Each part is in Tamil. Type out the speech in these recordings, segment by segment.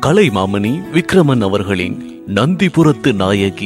கலைமாமணி விக்ரமன் அவர்களின் நந்திபுரத்து நாயகி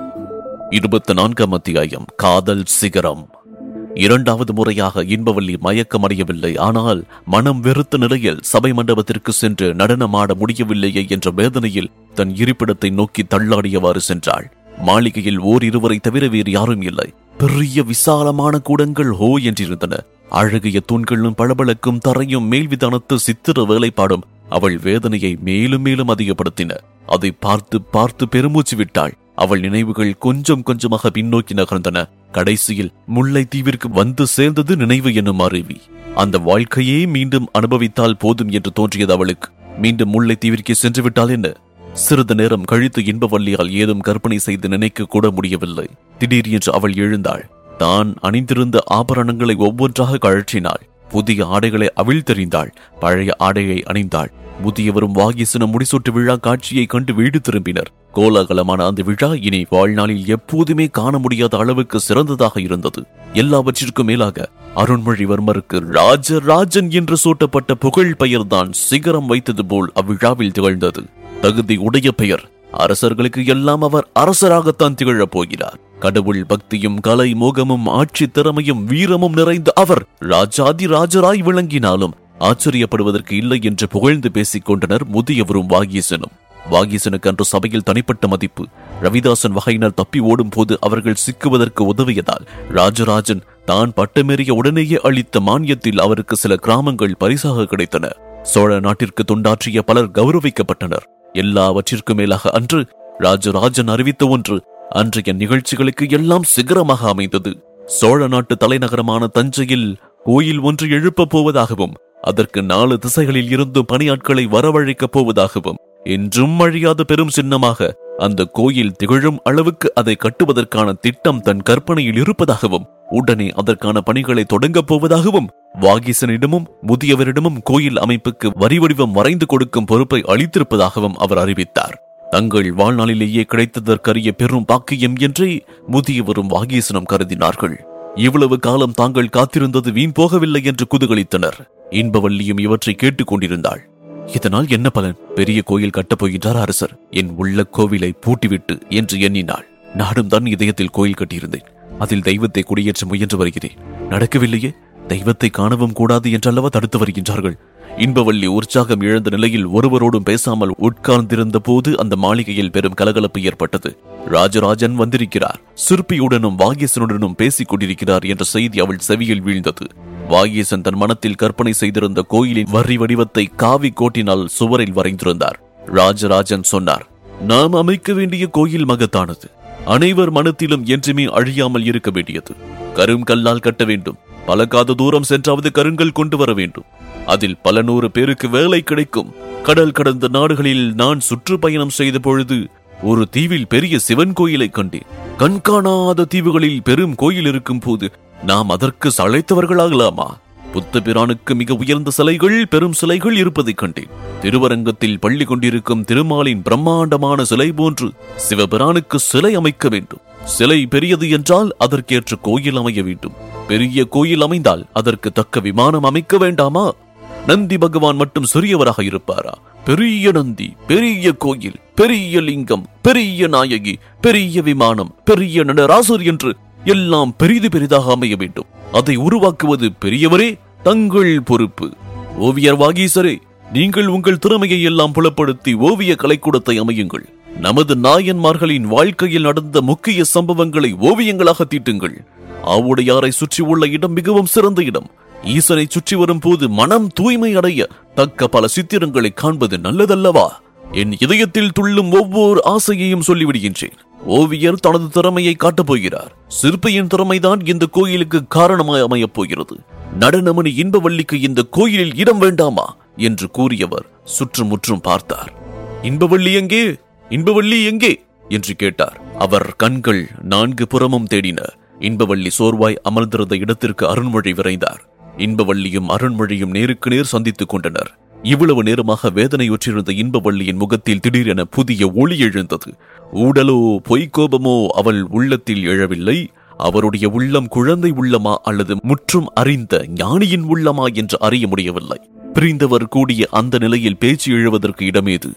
இருபத்தி நான்காம் அத்தியாயம் காதல் சிகரம் இரண்டாவது முறையாக இன்பவல்லி மயக்கமடையவில்லை ஆனால் மனம் வெறுத்த நிலையில் சபை மண்டபத்திற்கு சென்று நடனமாட முடியவில்லையே என்ற வேதனையில் தன் இருப்பிடத்தை நோக்கி தள்ளாடியவாறு சென்றாள் மாளிகையில் ஓர் இருவரை தவிர வேறு யாரும் இல்லை பெரிய விசாலமான கூடங்கள் ஹோ என்றிருந்தன அழகிய தூண்களும் பளபளக்கும் தரையும் மேல்விதானத்து சித்திர வேலைப்பாடும் அவள் வேதனையை மேலும் மேலும் அதிகப்படுத்தின அதை பார்த்து பார்த்து பெருமூச்சு விட்டாள் அவள் நினைவுகள் கொஞ்சம் கொஞ்சமாக பின்னோக்கி நகர்ந்தன கடைசியில் முல்லை தீவிற்கு வந்து சேர்ந்தது நினைவு எனும் அருவி அந்த வாழ்க்கையே மீண்டும் அனுபவித்தால் போதும் என்று தோன்றியது அவளுக்கு மீண்டும் முல்லை தீவிற்கு சென்று விட்டால் என்ன சிறிது நேரம் கழித்து இன்பவல்லியால் ஏதும் கற்பனை செய்து நினைக்க கூட முடியவில்லை திடீர் என்று அவள் எழுந்தாள் தான் அணிந்திருந்த ஆபரணங்களை ஒவ்வொன்றாக கழற்றினாள் புதிய ஆடைகளை அவிழ்த்தெறிந்தாள் பழைய ஆடையை அணிந்தாள் முதியவரும் வாகிசனும் முடிசூட்டு விழா காட்சியை கண்டு வீடு திரும்பினர் கோலாகலமான அந்த விழா இனி வாழ்நாளில் எப்போதுமே காண முடியாத அளவுக்கு சிறந்ததாக இருந்தது எல்லாவற்றிற்கும் மேலாக அருண்மொழிவர்மருக்கு ராஜராஜன் என்று சூட்டப்பட்ட புகழ் பெயர்தான் சிகரம் வைத்தது போல் அவ்விழாவில் திகழ்ந்தது தகுதி உடைய பெயர் அரசர்களுக்கு எல்லாம் அவர் அரசராகத்தான் திகழப் போகிறார் கடவுள் பக்தியும் கலை மோகமும் ஆட்சி திறமையும் வீரமும் நிறைந்த அவர் ராஜாதி ராஜராய் விளங்கினாலும் ஆச்சரியப்படுவதற்கு இல்லை என்று புகழ்ந்து பேசிக் கொண்டனர் முதியவரும் வாகீசனும் வாகீசனுக்கு அன்று சபையில் தனிப்பட்ட மதிப்பு ரவிதாசன் வகையினர் தப்பி ஓடும் போது அவர்கள் சிக்குவதற்கு உதவியதால் ராஜராஜன் தான் பட்டமேறிய உடனேயே அளித்த மானியத்தில் அவருக்கு சில கிராமங்கள் பரிசாக கிடைத்தன சோழ நாட்டிற்கு தொண்டாற்றிய பலர் கௌரவிக்கப்பட்டனர் எல்லாவற்றிற்கும் மேலாக அன்று ராஜராஜன் அறிவித்த ஒன்று அன்றைய நிகழ்ச்சிகளுக்கு எல்லாம் சிகரமாக அமைந்தது சோழ நாட்டு தலைநகரமான தஞ்சையில் கோயில் ஒன்று எழுப்பப் போவதாகவும் அதற்கு நாலு திசைகளில் இருந்தும் பணியாட்களை வரவழைக்கப் போவதாகவும் என்றும் அழியாத பெரும் சின்னமாக அந்த கோயில் திகழும் அளவுக்கு அதை கட்டுவதற்கான திட்டம் தன் கற்பனையில் இருப்பதாகவும் உடனே அதற்கான பணிகளை தொடங்கப் போவதாகவும் வாகீசனிடமும் முதியவரிடமும் கோயில் அமைப்புக்கு வரி வடிவம் வரைந்து கொடுக்கும் பொறுப்பை அளித்திருப்பதாகவும் அவர் அறிவித்தார் தங்கள் வாழ்நாளிலேயே கிடைத்ததற்கரிய பெரும் பாக்கியம் என்றே முதியவரும் வாகீசனும் கருதினார்கள் இவ்வளவு காலம் தாங்கள் காத்திருந்தது வீண் போகவில்லை என்று குதூகலித்தனர் இன்பவல்லியும் இவற்றை கேட்டுக் கொண்டிருந்தாள் இதனால் என்ன பலன் பெரிய கோயில் கட்டப் போகின்றார் அரசர் என் உள்ள கோவிலை பூட்டிவிட்டு என்று எண்ணினாள் நானும் தான் இதயத்தில் கோயில் கட்டியிருந்தேன் அதில் தெய்வத்தை குடியேற்ற முயன்று வருகிறேன் நடக்கவில்லையே தெய்வத்தை காணவும் கூடாது என்றல்லவா தடுத்து வருகின்றார்கள் இன்பவல்லி உற்சாகம் இழந்த நிலையில் ஒருவரோடும் பேசாமல் உட்கார்ந்திருந்த போது அந்த மாளிகையில் பெரும் கலகலப்பு ஏற்பட்டது ராஜராஜன் வந்திருக்கிறார் சிற்பியுடனும் வாகேசனுடனும் பேசிக் கொண்டிருக்கிறார் என்ற செய்தி அவள் செவியில் வீழ்ந்தது வாகேசன் தன் மனத்தில் கற்பனை செய்திருந்த கோயிலின் வரி வடிவத்தை காவி கோட்டினால் சுவரில் வரைந்திருந்தார் ராஜராஜன் சொன்னார் நாம் அமைக்க வேண்டிய கோயில் மகத்தானது அனைவர் மனத்திலும் என்றுமே அழியாமல் இருக்க வேண்டியது கருங்கல்லால் கட்ட வேண்டும் பல காத தூரம் சென்றாவது கருங்கல் கொண்டு வர வேண்டும் அதில் பல நூறு பேருக்கு வேலை கிடைக்கும் கடல் கடந்த நாடுகளில் நான் சுற்றுப்பயணம் செய்த பொழுது ஒரு தீவில் பெரிய சிவன் கோயிலை கண்டேன் கண்காணாத தீவுகளில் பெரும் கோயில் இருக்கும் போது நாம் அதற்கு சளைத்தவர்களாகலாமா புத்த பிரானுக்கு மிக உயர்ந்த சிலைகள் பெரும் சிலைகள் இருப்பதைக் கண்டேன் திருவரங்கத்தில் பள்ளி கொண்டிருக்கும் திருமாலின் பிரம்மாண்டமான சிலை போன்று சிவபிரானுக்கு சிலை அமைக்க வேண்டும் சிலை பெரியது என்றால் அதற்கேற்ற கோயில் அமைய வேண்டும் பெரிய கோயில் அமைந்தால் அதற்கு தக்க விமானம் அமைக்க வேண்டாமா நந்தி பகவான் மட்டும் சிறியவராக இருப்பாரா பெரிய நந்தி பெரிய கோயில் பெரிய லிங்கம் பெரிய நாயகி பெரிய விமானம் பெரிய நடராசர் என்று எல்லாம் பெரிது பெரிதாக அமைய வேண்டும் அதை உருவாக்குவது பெரியவரே தங்கள் பொறுப்பு ஓவியர் வாகீசரே நீங்கள் உங்கள் திறமையை எல்லாம் புலப்படுத்தி ஓவிய கலைக்கூடத்தை அமையுங்கள் நமது நாயன்மார்களின் வாழ்க்கையில் நடந்த முக்கிய சம்பவங்களை ஓவியங்களாக தீட்டுங்கள் ஆவுடையாரை சுற்றி உள்ள இடம் மிகவும் சிறந்த இடம் ஈசனை சுற்றி வரும் போது மனம் தூய்மை அடைய தக்க பல சித்திரங்களை காண்பது நல்லதல்லவா என் இதயத்தில் துள்ளும் ஒவ்வொரு ஆசையையும் சொல்லிவிடுகின்றேன் ஓவியர் தனது திறமையை காட்டப் போகிறார் சிற்பியின் திறமைதான் இந்த கோயிலுக்கு காரணமாய் அமையப் போகிறது நடனமணி இன்பவல்லிக்கு இந்த கோயிலில் இடம் வேண்டாமா என்று கூறியவர் சுற்றுமுற்றும் பார்த்தார் இன்பவள்ளி எங்கே இன்பவள்ளி எங்கே என்று கேட்டார் அவர் கண்கள் நான்கு புறமும் தேடின இன்பவள்ளி சோர்வாய் அமர்ந்திருந்த இடத்திற்கு அருண்மொழி விரைந்தார் இன்பவள்ளியும் அருண்மொழியும் நேருக்கு நேர் சந்தித்துக் கொண்டனர் இவ்வளவு நேரமாக வேதனையுற்றிருந்த இன்பவள்ளியின் முகத்தில் திடீரென புதிய ஒளி எழுந்தது ஊடலோ பொய்க்கோபமோ அவள் உள்ளத்தில் எழவில்லை அவருடைய உள்ளம் குழந்தை உள்ளமா அல்லது முற்றும் அறிந்த ஞானியின் உள்ளமா என்று அறிய முடியவில்லை பிரிந்தவர் கூடிய அந்த நிலையில் பேச்சு எழுவதற்கு இடமேது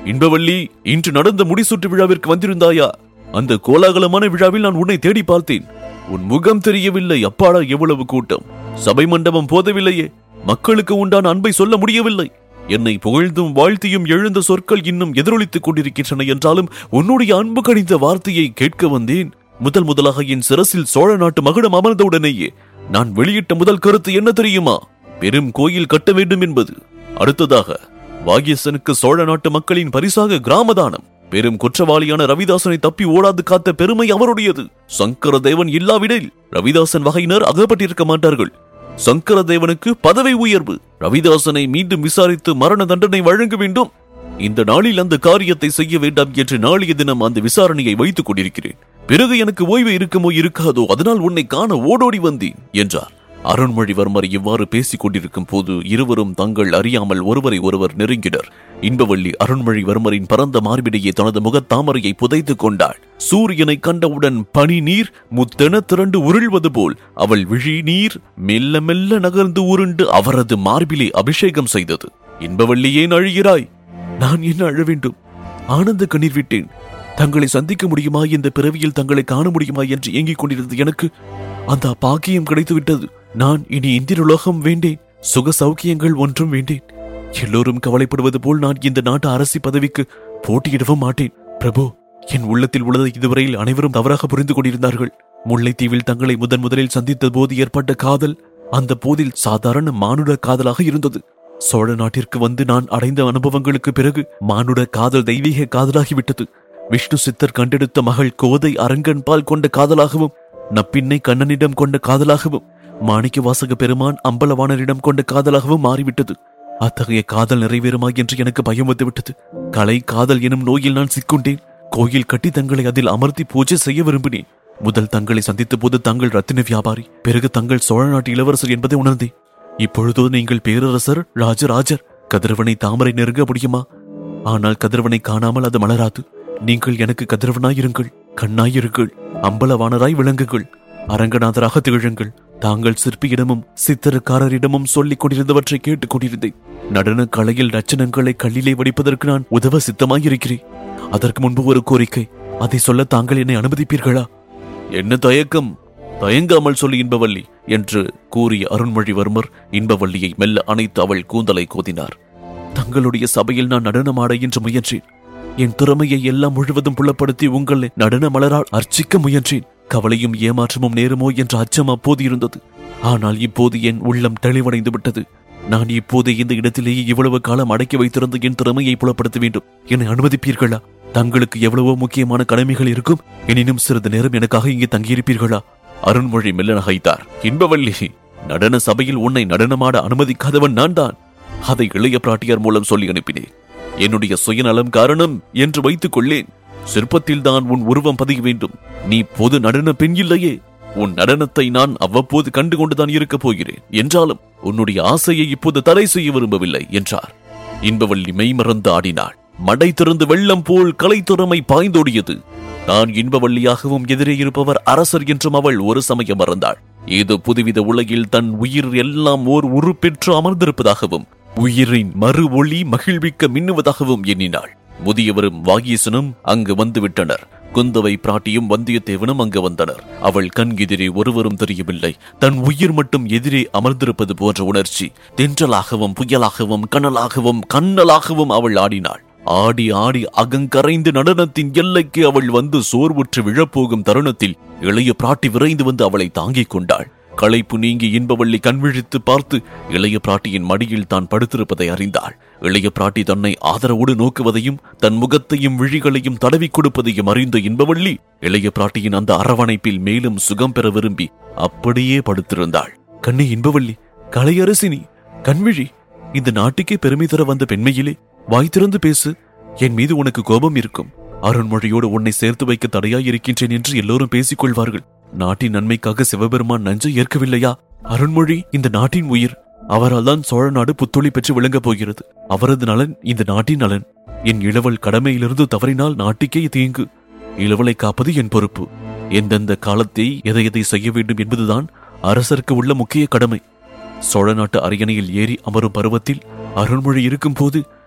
இன்பவள்ளி இன்று நடந்த முடிசூட்டு விழாவிற்கு வந்திருந்தாயா அந்த கோலாகலமான விழாவில் நான் உன்னை தேடி பார்த்தேன் உன் முகம் தெரியவில்லை அப்பாடா எவ்வளவு கூட்டம் சபை மண்டபம் போதவில்லையே மக்களுக்கு உண்டான அன்பை சொல்ல முடியவில்லை என்னை புகழ்ந்தும் வாழ்த்தியும் எழுந்த சொற்கள் இன்னும் எதிரொலித்துக் கொண்டிருக்கின்றன என்றாலும் உன்னுடைய அன்பு கணிந்த வார்த்தையை கேட்க வந்தேன் முதல் முதலாக என் சிரசில் சோழ நாட்டு மகுடம் அமர்ந்தவுடனேயே நான் வெளியிட்ட முதல் கருத்து என்ன தெரியுமா பெரும் கோயில் கட்ட வேண்டும் என்பது அடுத்ததாக வாகியசனுக்கு சோழ நாட்டு மக்களின் பரிசாக கிராமதானம் பெரும் குற்றவாளியான ரவிதாசனை தப்பி ஓடாது காத்த பெருமை அவருடையது சங்கர தேவன் இல்லாவிடில் ரவிதாசன் வகையினர் அகப்பட்டிருக்க மாட்டார்கள் சங்கர தேவனுக்கு பதவி உயர்வு ரவிதாசனை மீண்டும் விசாரித்து மரண தண்டனை வழங்க வேண்டும் இந்த நாளில் அந்த காரியத்தை செய்ய வேண்டாம் என்று நாளைய தினம் அந்த விசாரணையை வைத்துக் கொண்டிருக்கிறேன் பிறகு எனக்கு ஓய்வு இருக்குமோ இருக்காதோ அதனால் உன்னை காண ஓடோடி வந்தேன் என்றார் அருண்மொழிவர்மர் இவ்வாறு பேசிக் கொண்டிருக்கும் போது இருவரும் தங்கள் அறியாமல் ஒருவரை ஒருவர் நெருங்கினர் இன்பவள்ளி அருண்மொழிவர்மரின் பரந்த மார்பிடையே தனது முகத்தாமரையை புதைத்துக் கொண்டாள் சூரியனை கண்டவுடன் பனி நீர் முத்தென திரண்டு உருள்வது போல் அவள் விழி நீர் மெல்ல மெல்ல நகர்ந்து உருண்டு அவரது மார்பிலே அபிஷேகம் செய்தது இன்பவள்ளி ஏன் அழுகிறாய் நான் என்ன அழ வேண்டும் ஆனந்த கண்ணீர் விட்டேன் தங்களை சந்திக்க முடியுமா இந்த பிறவியில் தங்களை காண முடியுமா என்று ஏங்கிக் கொண்டிருந்த எனக்கு அந்த பாக்கியம் கிடைத்து விட்டது நான் இனி இந்திரலோகம் வேண்டேன் சுக சௌக்கியங்கள் ஒன்றும் வேண்டேன் எல்லோரும் கவலைப்படுவது போல் நான் இந்த நாட்டு அரசி பதவிக்கு போட்டியிடவும் மாட்டேன் பிரபு என் உள்ளத்தில் உள்ளதை இதுவரையில் அனைவரும் தவறாக புரிந்து கொண்டிருந்தார்கள் முல்லைத்தீவில் தங்களை முதன் முதலில் சந்தித்த போது ஏற்பட்ட காதல் அந்த போதில் சாதாரண மானுட காதலாக இருந்தது சோழ நாட்டிற்கு வந்து நான் அடைந்த அனுபவங்களுக்கு பிறகு மானுட காதல் தெய்வீக காதலாகிவிட்டது விஷ்ணு சித்தர் கண்டெடுத்த மகள் கோதை அரங்கன் பால் கொண்ட காதலாகவும் நப்பின்னை கண்ணனிடம் கொண்ட காதலாகவும் மாணிக்க வாசக பெருமான் அம்பலவாணரிடம் கொண்ட காதலாகவும் மாறிவிட்டது அத்தகைய காதல் நிறைவேறுமா என்று எனக்கு பயம் வந்துவிட்டது கலை காதல் எனும் நோயில் நான் சிக்கொண்டேன் கோயில் கட்டி தங்களை அதில் அமர்த்தி பூஜை செய்ய விரும்பினேன் முதல் தங்களை சந்தித்த போது தங்கள் ரத்தின வியாபாரி பிறகு தங்கள் சோழ நாட்டு இளவரசர் என்பதை உணர்ந்தேன் இப்பொழுதோ நீங்கள் பேரரசர் ராஜராஜர் கதிரவனை தாமரை நெருங்க முடியுமா ஆனால் கதிரவனை காணாமல் அது மலராது நீங்கள் எனக்கு கதிரவனாயிருங்கள் கண்ணாயிருங்கள் அம்பலவாணராய் விளங்குங்கள் அரங்கநாதராக திகழுங்கள் தாங்கள் சிற்பியிடமும் சித்திரக்காரரிடமும் சொல்லிக் கொண்டிருந்தவற்றை கேட்டுக் கொண்டிருந்தேன் நடன கலையில் ரச்சனங்களை கல்லிலே வடிப்பதற்கு நான் உதவ சித்தமாயிருக்கிறேன் அதற்கு முன்பு ஒரு கோரிக்கை அதை சொல்ல தாங்கள் என்னை அனுமதிப்பீர்களா என்ன தயக்கம் தயங்காமல் சொல்லி இன்பவல்லி என்று கூறிய அருண்மொழிவர்மர் இன்பவல்லியை மெல்ல அணைத்து அவள் கூந்தலை கோதினார் தங்களுடைய சபையில் நான் நடனமாட என்று முயன்றேன் என் திறமையை எல்லாம் முழுவதும் புலப்படுத்தி உங்களை நடன மலரால் அர்ச்சிக்க முயன்றேன் கவலையும் ஏமாற்றமும் நேருமோ என்ற அச்சம் அப்போது இருந்தது ஆனால் இப்போது என் உள்ளம் தெளிவடைந்து விட்டது நான் இப்போது இந்த இடத்திலேயே இவ்வளவு காலம் அடக்கி வைத்திருந்த என் திறமையை புலப்படுத்த வேண்டும் என்னை அனுமதிப்பீர்களா தங்களுக்கு எவ்வளவோ முக்கியமான கடமைகள் இருக்கும் எனினும் சிறிது நேரம் எனக்காக இங்கே தங்கியிருப்பீர்களா அருண்மொழி மெல்ல நகைத்தார் இன்பவல்லி நடன சபையில் உன்னை நடனமாட அனுமதிக்காதவன் நான் தான் அதை இளைய பிராட்டியார் மூலம் சொல்லி அனுப்பினேன் என்னுடைய சுயநலம் காரணம் என்று வைத்துக் கொள்ளேன் சிற்பத்தில் தான் உன் உருவம் பதிய வேண்டும் நீ பொது நடன பெண் இல்லையே உன் நடனத்தை நான் அவ்வப்போது கண்டு கொண்டுதான் இருக்கப் போகிறேன் என்றாலும் உன்னுடைய ஆசையை இப்போது தடை செய்ய விரும்பவில்லை என்றார் இன்பவல்லி மெய்மறந்து ஆடினாள் மடை திறந்து வெள்ளம் போல் கலைத்திறமை பாய்ந்தோடியது நான் இன்பவல்லியாகவும் எதிரே இருப்பவர் அரசர் என்றும் அவள் ஒரு சமயம் மறந்தாள் ஏதோ புதுவித உலகில் தன் உயிர் எல்லாம் ஓர் உருப்பெற்று அமர்ந்திருப்பதாகவும் உயிரின் மறு ஒளி மகிழ்விக்க மின்னுவதாகவும் எண்ணினாள் முதியவரும் வாகீசனும் அங்கு வந்துவிட்டனர் குந்தவை பிராட்டியும் வந்தியத்தேவனும் அங்கு வந்தனர் அவள் கண் எதிரே ஒருவரும் தெரியவில்லை தன் உயிர் மட்டும் எதிரே அமர்ந்திருப்பது போன்ற உணர்ச்சி தென்றலாகவும் புயலாகவும் கனலாகவும் கண்ணலாகவும் அவள் ஆடினாள் ஆடி ஆடி அகங்கரைந்து நடனத்தின் எல்லைக்கு அவள் வந்து சோர்வுற்று விழப்போகும் தருணத்தில் இளைய பிராட்டி விரைந்து வந்து அவளை தாங்கிக் கொண்டாள் களைப்பு நீங்கி இன்பவள்ளி கண்விழித்து பார்த்து இளைய பிராட்டியின் மடியில் தான் படுத்திருப்பதை அறிந்தாள் இளைய பிராட்டி தன்னை ஆதரவோடு நோக்குவதையும் தன் முகத்தையும் விழிகளையும் தடவிக் கொடுப்பதையும் அறிந்த இன்பவள்ளி இளைய பிராட்டியின் அந்த அரவணைப்பில் மேலும் சுகம் பெற விரும்பி அப்படியே படுத்திருந்தாள் கண்ணே இன்பவள்ளி கலையரசினி கண்விழி இந்த நாட்டுக்கே பெருமை தர வந்த பெண்மையிலே வாய் திறந்து பேசு என் மீது உனக்கு கோபம் இருக்கும் அருண்மொழியோடு உன்னை சேர்த்து வைக்க தடையாய் இருக்கின்றேன் என்று எல்லோரும் பேசிக் கொள்வார்கள் நாட்டின் நன்மைக்காக சிவபெருமான் நஞ்சை ஏற்கவில்லையா அருண்மொழி இந்த நாட்டின் உயிர் அவரால் தான் சோழ நாடு புத்தொழி பெற்று விளங்கப் போகிறது அவரது நலன் இந்த நாட்டின் நலன் என் இளவல் கடமையிலிருந்து தவறினால் நாட்டுக்கே தீங்கு இளவலை காப்பது என் பொறுப்பு எந்தெந்த காலத்தை எதை எதை செய்ய வேண்டும் என்பதுதான் அரசருக்கு உள்ள முக்கிய கடமை சோழ நாட்டு அரியணையில் ஏறி அமரும் பருவத்தில் அருண்மொழி இருக்கும்போது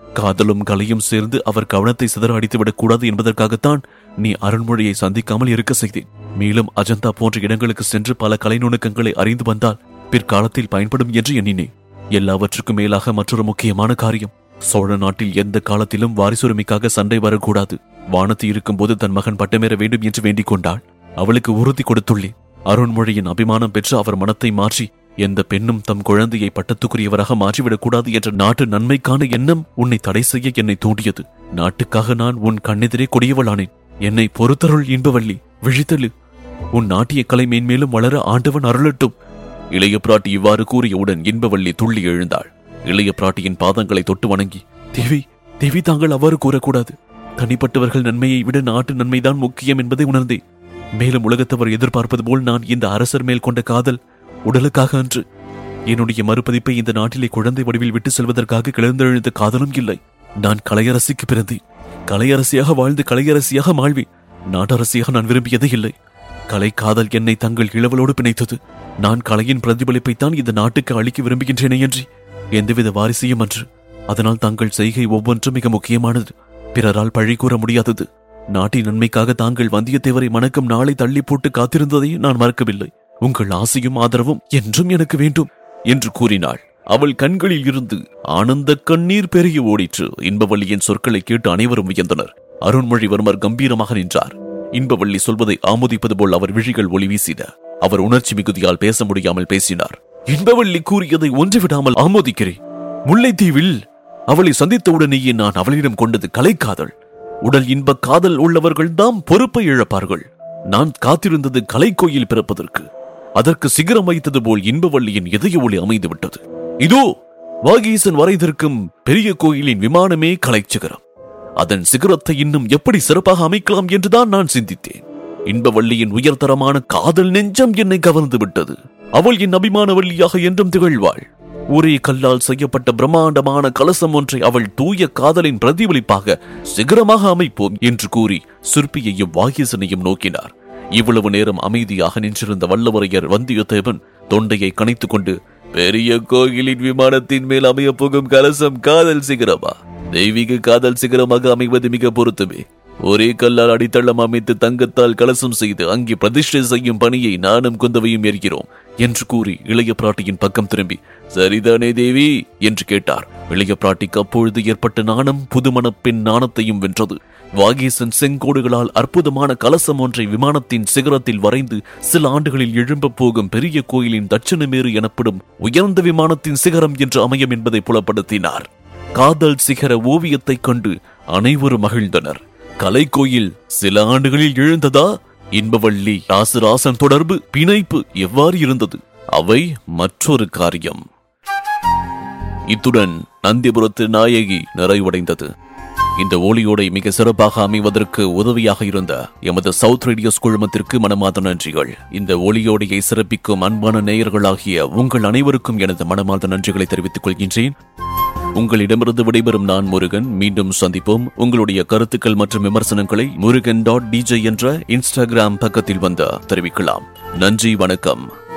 காதலும் கலையும் சேர்ந்து அவர் கவனத்தை சிதற அடித்துவிடக் கூடாது என்பதற்காகத்தான் நீ அருண்மொழியை சந்திக்காமல் இருக்க செய்தேன் மேலும் அஜந்தா போன்ற இடங்களுக்கு சென்று பல கலை நுணுக்கங்களை அறிந்து வந்தால் பிற்காலத்தில் பயன்படும் என்று எண்ணினேன் எல்லாவற்றுக்கும் மேலாக மற்றொரு முக்கியமான காரியம் சோழ நாட்டில் எந்த காலத்திலும் வாரிசுரிமைக்காக சண்டை வரக்கூடாது வானத்து இருக்கும்போது தன் மகன் பட்டமேற வேண்டும் என்று வேண்டிக் கொண்டாள் அவளுக்கு உறுதி கொடுத்துள்ளேன் அருண்மொழியின் அபிமானம் பெற்று அவர் மனத்தை மாற்றி எந்த பெண்ணும் தம் குழந்தையை பட்டத்துக்குரியவராக மாற்றிவிடக்கூடாது என்ற நாட்டு நன்மைக்கான எண்ணம் உன்னை தடை செய்ய என்னை தூண்டியது நாட்டுக்காக நான் உன் கண்ணெதிரே கொடியவளானேன் என்னை பொறுத்தருள் இன்பவள்ளி விழித்தலு உன் நாட்டிய கலை மேன்மேலும் வளர ஆண்டவன் அருளட்டும் இளைய பிராட்டி இவ்வாறு கூறியவுடன் இன்பவள்ளி துள்ளி எழுந்தாள் இளைய பிராட்டியின் பாதங்களை தொட்டு வணங்கி தேவி தேவி தாங்கள் அவ்வாறு கூறக்கூடாது தனிப்பட்டவர்கள் நன்மையை விட நாட்டு நன்மைதான் முக்கியம் என்பதை உணர்ந்தேன் மேலும் உலகத்தவர் எதிர்பார்ப்பது போல் நான் இந்த அரசர் மேல் கொண்ட காதல் உடலுக்காக அன்று என்னுடைய மறுபதிப்பை இந்த நாட்டிலே குழந்தை வடிவில் விட்டு செல்வதற்காக கிளர்ந்தெழுந்த காதலும் இல்லை நான் கலையரசிக்கு பிறந்தேன் கலையரசியாக வாழ்ந்து கலையரசியாக மாழ்வேன் நாட்டரசியாக நான் விரும்பியதே இல்லை கலை காதல் என்னை தங்கள் இளவலோடு பிணைத்தது நான் கலையின் பிரதிபலிப்பைத்தான் இந்த நாட்டுக்கு அளிக்க விரும்புகின்றேனே என்று எந்தவித வாரிசையும் அன்று அதனால் தங்கள் செய்கை ஒவ்வொன்றும் மிக முக்கியமானது பிறரால் பழி கூற முடியாதது நாட்டின் நன்மைக்காக தாங்கள் வந்தியத்தேவரை மணக்கும் நாளை தள்ளி போட்டு காத்திருந்ததை நான் மறக்கவில்லை உங்கள் ஆசையும் ஆதரவும் என்றும் எனக்கு வேண்டும் என்று கூறினாள் அவள் கண்களில் இருந்து ஆனந்த கண்ணீர் பெருகி ஓடிற்று இன்பவள்ளியின் சொற்களை கேட்டு அனைவரும் வியந்தனர் அருண்மொழிவர்மர் கம்பீரமாக நின்றார் இன்பவள்ளி சொல்வதை ஆமோதிப்பது போல் அவர் விழிகள் ஒளி வீசின அவர் உணர்ச்சி மிகுதியால் பேச முடியாமல் பேசினார் இன்பவள்ளி கூறியதை ஒன்றுவிடாமல் ஆமோதிக்கிறேன் முல்லைத்தீவில் அவளை சந்தித்தவுடனேயே நான் அவளிடம் கொண்டது கலைக்காதல் உடல் இன்ப காதல் உள்ளவர்கள் தாம் பொறுப்பை இழப்பார்கள் நான் காத்திருந்தது கலைக்கோயில் பிறப்பதற்கு அதற்கு சிகரம் வைத்தது போல் இன்பவள்ளியின் இதய ஒளி அமைந்து விட்டது இதோ வாகீசன் வரைதிருக்கும் பெரிய கோயிலின் விமானமே கலைச்சிகரம் அதன் சிகரத்தை இன்னும் எப்படி சிறப்பாக அமைக்கலாம் என்றுதான் நான் சிந்தித்தேன் இன்பவள்ளியின் உயர்தரமான காதல் நெஞ்சம் என்னை கவர்ந்து விட்டது அவள் என் அபிமான வள்ளியாக என்றும் திகழ்வாள் ஒரே கல்லால் செய்யப்பட்ட பிரம்மாண்டமான கலசம் ஒன்றை அவள் தூய காதலின் பிரதிபலிப்பாக சிகரமாக அமைப்போம் என்று கூறி சிற்பியையும் வாகீசனையும் நோக்கினார் இவ்வளவு நேரம் அமைதியாக நின்றிருந்த வல்லவரையர் வந்தியத்தேவன் தொண்டையை கனைத்துக் கொண்டு பெரிய கோயிலின் விமானத்தின் மேல் அமையப் போகும் கலசம் காதல் சிகரமா தெய்வீக காதல் சிகரமாக அமைவது மிக பொருத்தமே ஒரே கல்லால் அடித்தளம் அமைத்து தங்கத்தால் கலசம் செய்து அங்கே பிரதிஷ்டை செய்யும் பணியை நானும் குந்தவையும் ஏற்கிறோம் என்று கூறி இளைய பிராட்டியின் பக்கம் திரும்பி சரிதானே தேவி என்று கேட்டார் இளைய பிராட்டிக்கு அப்பொழுது ஏற்பட்ட நாணம் புதுமணப் பெண் நாணத்தையும் வென்றது வாகீசன் செங்கோடுகளால் அற்புதமான கலசம் ஒன்றை விமானத்தின் சிகரத்தில் வரைந்து சில ஆண்டுகளில் எழும்பப் போகும் பெரிய கோயிலின் தட்சணமேறு எனப்படும் உயர்ந்த விமானத்தின் சிகரம் என்று அமையும் என்பதை புலப்படுத்தினார் காதல் சிகர ஓவியத்தைக் கண்டு அனைவரும் மகிழ்ந்தனர் கலைக்கோயில் சில ஆண்டுகளில் எழுந்ததா இன்பவள்ளி ராசராசன் தொடர்பு பிணைப்பு எவ்வாறு இருந்தது அவை மற்றொரு காரியம் இத்துடன் நந்திபுரத்து நாயகி நிறைவடைந்தது இந்த ஒளியோடை மிக சிறப்பாக அமைவதற்கு உதவியாக இருந்த எமது சவுத் ரேடியோஸ் குழுமத்திற்கு மனமார்ந்த நன்றிகள் இந்த ஒளியோடையை சிறப்பிக்கும் அன்பான நேயர்களாகிய உங்கள் அனைவருக்கும் எனது மனமார்ந்த நன்றிகளை தெரிவித்துக் கொள்கின்றேன் உங்களிடமிருந்து விடைபெறும் நான் முருகன் மீண்டும் சந்திப்போம் உங்களுடைய கருத்துக்கள் மற்றும் விமர்சனங்களை முருகன் டாட் டிஜே என்ற இன்ஸ்டாகிராம் பக்கத்தில் வந்து தெரிவிக்கலாம் நன்றி வணக்கம்